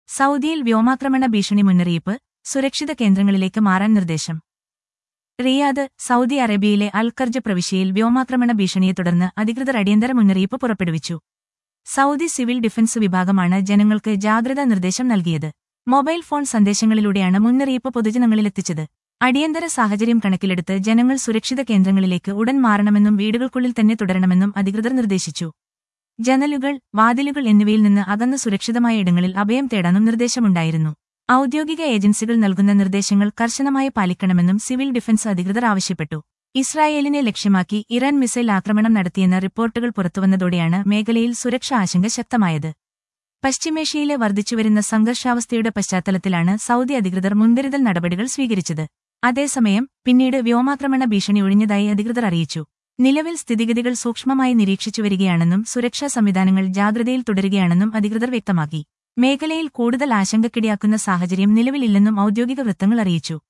സൗദിയിൽ വ്യോമാക്രമണ ഭീഷണി മുന്നറിയിപ്പ് സുരക്ഷിത കേന്ദ്രങ്ങളിലേക്ക് മാറാൻ നിർദ്ദേശം റിയാദ് സൗദി അറേബ്യയിലെ അൽഖർജ പ്രവിശ്യയിൽ വ്യോമാക്രമണ ഭീഷണിയെ തുടർന്ന് അധികൃതർ അടിയന്തര മുന്നറിയിപ്പ് പുറപ്പെടുവിച്ചു സൗദി സിവിൽ ഡിഫൻസ് വിഭാഗമാണ് ജനങ്ങൾക്ക് ജാഗ്രതാ നിർദ്ദേശം നൽകിയത് മൊബൈൽ ഫോൺ സന്ദേശങ്ങളിലൂടെയാണ് മുന്നറിയിപ്പ് പൊതുജനങ്ങളിലെത്തിച്ചത് അടിയന്തര സാഹചര്യം കണക്കിലെടുത്ത് ജനങ്ങൾ സുരക്ഷിത കേന്ദ്രങ്ങളിലേക്ക് ഉടൻ മാറണമെന്നും വീടുകൾക്കുള്ളിൽ തന്നെ തുടരണമെന്നും അധികൃതർ നിർദ്ദേശിച്ചു ജനലുകൾ വാതിലുകൾ എന്നിവയിൽ നിന്ന് അകന്ന് സുരക്ഷിതമായ ഇടങ്ങളിൽ അഭയം തേടാനും നിർദ്ദേശമുണ്ടായിരുന്നു ഔദ്യോഗിക ഏജൻസികൾ നൽകുന്ന നിർദ്ദേശങ്ങൾ കർശനമായി പാലിക്കണമെന്നും സിവിൽ ഡിഫൻസ് അധികൃതർ ആവശ്യപ്പെട്ടു ഇസ്രായേലിനെ ലക്ഷ്യമാക്കി ഇറാൻ മിസൈൽ ആക്രമണം നടത്തിയെന്ന റിപ്പോർട്ടുകൾ പുറത്തുവന്നതോടെയാണ് മേഖലയിൽ സുരക്ഷാ ആശങ്ക ശക്തമായത് പശ്ചിമേഷ്യയിലെ വർദ്ധിച്ചുവരുന്ന സംഘർഷാവസ്ഥയുടെ പശ്ചാത്തലത്തിലാണ് സൗദി അധികൃതർ മുൻകരുതൽ നടപടികൾ സ്വീകരിച്ചത് അതേസമയം പിന്നീട് വ്യോമാക്രമണ ഭീഷണി ഒഴിഞ്ഞതായി അധികൃതർ അറിയിച്ചു നിലവിൽ സ്ഥിതിഗതികൾ സൂക്ഷ്മമായി നിരീക്ഷിച്ചുവരികയാണെന്നും സുരക്ഷാ സംവിധാനങ്ങൾ ജാഗ്രതയിൽ തുടരുകയാണെന്നും അധികൃതർ വ്യക്തമാക്കി മേഖലയിൽ കൂടുതൽ ആശങ്കക്കിടയാക്കുന്ന സാഹചര്യം നിലവിലില്ലെന്നും ഔദ്യോഗിക വൃത്തങ്ങൾ അറിയിച്ചു